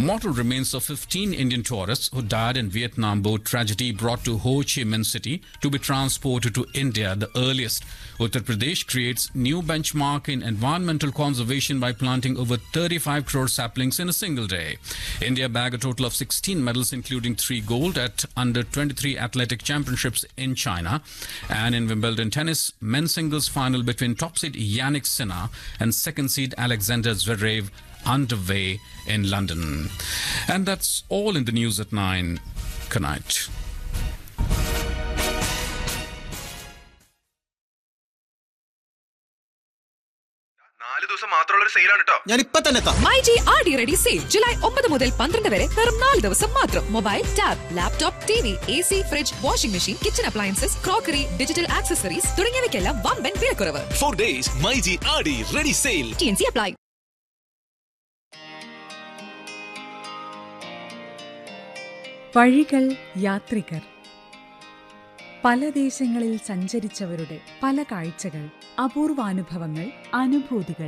Mortal remains of 15 Indian tourists who died in Vietnam boat tragedy brought to Ho Chi Minh City to be transported to India, the earliest. Uttar Pradesh creates new benchmark in environmental conservation by planting over 35 crore saplings in a single day. India bagged a total of 16 medals, including three gold at under 23 athletic championships in China. And in Wimbledon tennis, men's singles final between top seed Yannick Sinner and second seed Alexander Zverev underway in London. And that's all in the news at 9. Good night. നാല് ദിവസം മാത്രമുള്ള ഒരു സെയിലാണ് കേട്ടോ ഞാൻ ഇപ്പൊ തന്നെ എത്താം my G R D ready sale July ഒമ്പത് മുതൽ പന്ത്രണ്ട് വരെ വെറും നാല് ദിവസം മാത്രം mobile tab laptop T V A C fridge washing machine kitchen appliances crockery digital accessories തുടങ്ങിയവയ്ക്കെല്ലാം വമ്പൻ വിലക്കുറവ് Four days, Maiji Adi ready sale. T N C apply വഴികൾ യാത്രികർ പല ദേശങ്ങളിൽ സഞ്ചരിച്ചവരുടെ പല കാഴ്ചകൾ അപൂർവാനുഭവങ്ങൾ അനുഭൂതികൾ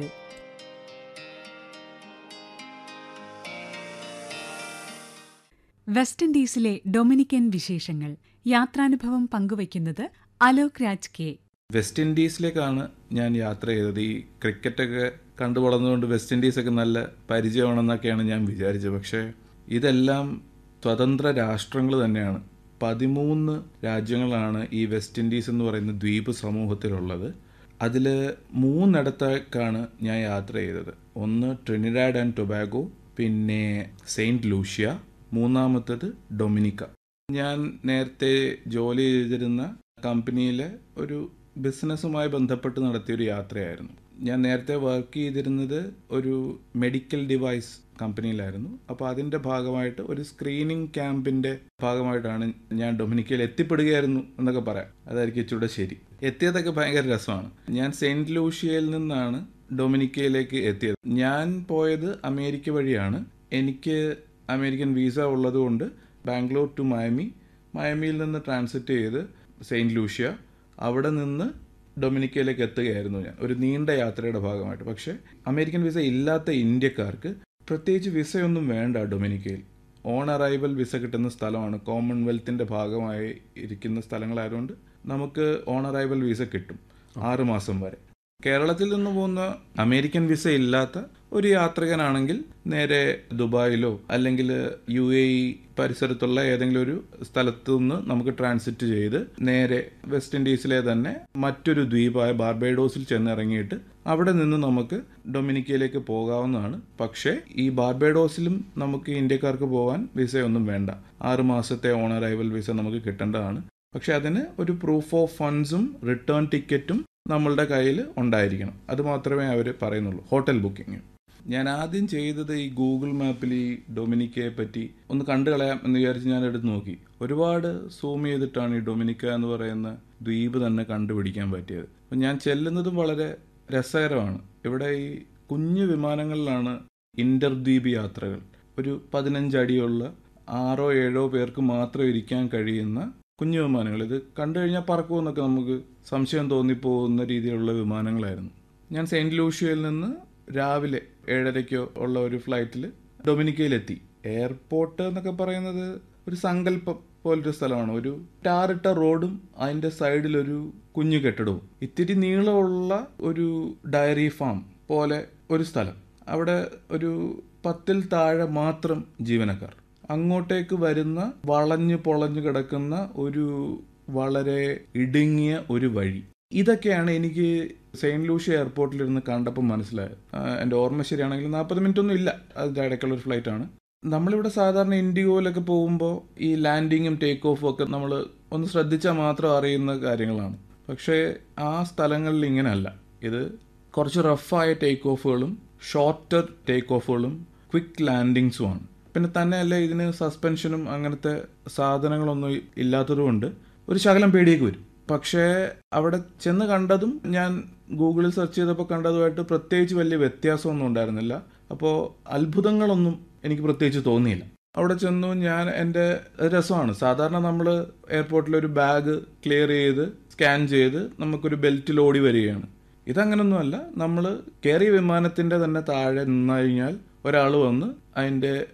വെസ്റ്റ് ഇൻഡീസിലെ ഡൊമിനിക്കൻ വിശേഷങ്ങൾ യാത്രാനുഭവം പങ്കുവയ്ക്കുന്നത് അലോക് രാജ് കെ വെസ്റ്റ് ഇൻഡീസിലേക്കാണ് ഞാൻ യാത്ര ചെയ്തത് ഈ ക്രിക്കറ്റൊക്കെ കണ്ടു വളർന്നുകൊണ്ട് വെസ്റ്റ് ഇൻഡീസൊക്കെ നല്ല പരിചയമാണെന്നൊക്കെയാണ് ഞാൻ വിചാരിച്ചത് പക്ഷേ ഇതെല്ലാം സ്വതന്ത്ര രാഷ്ട്രങ്ങൾ തന്നെയാണ് പതിമൂന്ന് രാജ്യങ്ങളാണ് ഈ വെസ്റ്റ് ഇൻഡീസ് എന്ന് പറയുന്ന ദ്വീപ് സമൂഹത്തിലുള്ളത് അതിൽ മൂന്നിടത്തേക്കാണ് ഞാൻ യാത്ര ചെയ്തത് ഒന്ന് ട്രിനിഡാഡ് ആൻഡ് ടൊബാഗോ പിന്നെ സെയിൻറ്റ് ലൂഷ്യ മൂന്നാമത്തത് ഡൊമിനിക്ക ഞാൻ നേരത്തെ ജോലി ചെയ്തിരുന്ന കമ്പനിയിലെ ഒരു ബിസിനസ്സുമായി ബന്ധപ്പെട്ട് നടത്തിയ ഒരു യാത്രയായിരുന്നു ഞാൻ നേരത്തെ വർക്ക് ചെയ്തിരുന്നത് ഒരു മെഡിക്കൽ ഡിവൈസ് കമ്പനിയിലായിരുന്നു അപ്പോൾ അതിൻ്റെ ഭാഗമായിട്ട് ഒരു സ്ക്രീനിങ് ക്യാമ്പിൻ്റെ ഭാഗമായിട്ടാണ് ഞാൻ ഡൊമിനിക്കയിൽ എത്തിപ്പെടുകയായിരുന്നു എന്നൊക്കെ പറയാം അതായിരിക്കും ഇച്ചിരൂടെ ശരി എത്തിയതൊക്കെ ഭയങ്കര രസമാണ് ഞാൻ സെയിൻറ്റ് ലൂഷ്യയിൽ നിന്നാണ് ഡൊമിനിക്കയിലേക്ക് എത്തിയത് ഞാൻ പോയത് അമേരിക്ക വഴിയാണ് എനിക്ക് അമേരിക്കൻ വിസ ഉള്ളതുകൊണ്ട് ബാംഗ്ലൂർ ടു മയമി മയമിയിൽ നിന്ന് ട്രാൻസിറ്റ് ചെയ്ത് സെയിൻറ്റ് ലൂഷ്യ അവിടെ നിന്ന് ഡൊമിനിക്കയിലേക്ക് എത്തുകയായിരുന്നു ഞാൻ ഒരു നീണ്ട യാത്രയുടെ ഭാഗമായിട്ട് പക്ഷേ അമേരിക്കൻ വിസ ഇല്ലാത്ത ഇന്ത്യക്കാർക്ക് പ്രത്യേകിച്ച് വിസയൊന്നും വേണ്ട ഡൊമിനിക്കയിൽ ഓൺ അറൈവൽ വിസ കിട്ടുന്ന സ്ഥലമാണ് കോമൺവെൽത്തിൻ്റെ ഭാഗമായി ഇരിക്കുന്ന സ്ഥലങ്ങളായതുകൊണ്ട് നമുക്ക് ഓൺ അറൈവൽ വിസ കിട്ടും ആറ് മാസം വരെ കേരളത്തിൽ നിന്ന് പോകുന്ന അമേരിക്കൻ വിസ ഇല്ലാത്ത ഒരു യാത്രികനാണെങ്കിൽ നേരെ ദുബായിലോ അല്ലെങ്കിൽ യു എ ഇ പരിസരത്തുള്ള ഏതെങ്കിലും ഒരു സ്ഥലത്തു നിന്ന് നമുക്ക് ട്രാൻസിറ്റ് ചെയ്ത് നേരെ വെസ്റ്റ് ഇൻഡീസിലെ തന്നെ മറ്റൊരു ദ്വീപായ ബാർബേഡോസിൽ ചെന്നിറങ്ങിയിട്ട് അവിടെ നിന്ന് നമുക്ക് ഡൊമിനിക്കയിലേക്ക് പോകാവുന്നതാണ് പക്ഷേ ഈ ബാർബേഡോസിലും നമുക്ക് ഇന്ത്യക്കാർക്ക് പോകാൻ വിസയൊന്നും വേണ്ട ആറ് മാസത്തെ ഓൺ അറൈവൽ വിസ നമുക്ക് കിട്ടേണ്ടതാണ് പക്ഷെ അതിന് ഒരു പ്രൂഫ് ഓഫ് ഫണ്ട്സും റിട്ടേൺ ടിക്കറ്റും നമ്മളുടെ കയ്യിൽ ഉണ്ടായിരിക്കണം അത് മാത്രമേ അവർ പറയുന്നുള്ളൂ ഹോട്ടൽ ബുക്കിംഗ് ഞാൻ ആദ്യം ചെയ്തത് ഈ ഗൂഗിൾ മാപ്പിൽ ഈ ഡൊമിനിക്കയെ പറ്റി ഒന്ന് കണ്ടു കളയാം എന്ന് വിചാരിച്ച് ഞാൻ എടുത്ത് നോക്കി ഒരുപാട് സൂം ചെയ്തിട്ടാണ് ഈ ഡൊമിനിക്ക എന്ന് പറയുന്ന ദ്വീപ് തന്നെ കണ്ടുപിടിക്കാൻ പറ്റിയത് അപ്പം ഞാൻ ചെല്ലുന്നതും വളരെ രസകരമാണ് ഇവിടെ ഈ കുഞ്ഞു വിമാനങ്ങളിലാണ് ഇന്റർദ്വീപ് യാത്രകൾ ഒരു പതിനഞ്ചടിയുള്ള ആറോ ഏഴോ പേർക്ക് മാത്രം ഇരിക്കാൻ കഴിയുന്ന കുഞ്ഞു വിമാനങ്ങൾ ഇത് കണ്ടു കഴിഞ്ഞാൽ പറക്കുമെന്നൊക്കെ നമുക്ക് സംശയം തോന്നിപ്പോകുന്ന രീതിയിലുള്ള വിമാനങ്ങളായിരുന്നു ഞാൻ സെയിൻറ്റ് ലൂഷ്യയിൽ നിന്ന് രാവിലെ ഏഴരയ്ക്കോ ഉള്ള ഒരു ഫ്ലൈറ്റിൽ ഡൊമിനിക്കയിലെത്തി എയർപോർട്ട് എന്നൊക്കെ പറയുന്നത് ഒരു സങ്കല്പം പോലൊരു സ്ഥലമാണ് ഒരു ടാറിട്ട റോഡും അതിൻ്റെ സൈഡിൽ ഒരു കുഞ്ഞു കെട്ടിടവും ഇത്തിരി നീളമുള്ള ഒരു ഡയറി ഫാം പോലെ ഒരു സ്ഥലം അവിടെ ഒരു പത്തിൽ താഴെ മാത്രം ജീവനക്കാർ അങ്ങോട്ടേക്ക് വരുന്ന വളഞ്ഞു പൊളഞ്ഞു കിടക്കുന്ന ഒരു വളരെ ഇടുങ്ങിയ ഒരു വഴി ഇതൊക്കെയാണ് എനിക്ക് സെയിൻറ്റ് ലൂഷ്യ എയർപോർട്ടിലിരുന്ന് കണ്ടപ്പോൾ മനസ്സിലായത് ആ, എൻ്റെ ഓർമ്മ ശരിയാണെങ്കിൽ നാൽപ്പത് മിനിറ്റ് ഒന്നും ഇല്ല അതിൻ്റെ ഇടയ്ക്കുള്ള ഒരു ഫ്ലൈറ്റ് ആണ് നമ്മളിവിടെ സാധാരണ ഇൻഡിഗോയിലൊക്കെ പോകുമ്പോൾ ഈ ലാൻഡിങ്ങും ടേക്ക് ഓഫും ഒക്കെ നമ്മൾ ഒന്ന് ശ്രദ്ധിച്ചാൽ മാത്രം അറിയുന്ന കാര്യങ്ങളാണ് പക്ഷേ ആ സ്ഥലങ്ങളിൽ ഇങ്ങനെയല്ല ഇത് കുറച്ച് റഫായ ടേക്ക് ഓഫുകളും ഷോർട്ടർ ടേക്ക് ഓഫുകളും ക്വിക്ക് ലാൻഡിങ്സുമാണ് പിന്നെ തന്നെയല്ല ഇതിന് സസ്പെൻഷനും അങ്ങനത്തെ സാധനങ്ങളൊന്നും ഇല്ലാത്തതുകൊണ്ട് ഒരു ശകലം പേടിയൊക്കെ വരും പക്ഷേ അവിടെ ചെന്ന് കണ്ടതും ഞാൻ ഗൂഗിളിൽ സെർച്ച് ചെയ്തപ്പോൾ കണ്ടതുമായിട്ട് പ്രത്യേകിച്ച് വലിയ വ്യത്യാസമൊന്നും ഉണ്ടായിരുന്നില്ല അപ്പോൾ അത്ഭുതങ്ങളൊന്നും എനിക്ക് പ്രത്യേകിച്ച് തോന്നിയില്ല അവിടെ ചെന്നു ഞാൻ എൻ്റെ രസമാണ് സാധാരണ നമ്മൾ എയർപോർട്ടിൽ ഒരു ബാഗ് ക്ലിയർ ചെയ്ത് സ്കാൻ ചെയ്ത് നമുക്കൊരു ബെൽറ്റിൽ ഓടി വരികയാണ് ഇതങ്ങനൊന്നുമല്ല നമ്മൾ കയറിയ വിമാനത്തിൻ്റെ തന്നെ താഴെ നിന്ന് കഴിഞ്ഞാൽ ഒരാൾ വന്ന് അതിൻ്റെ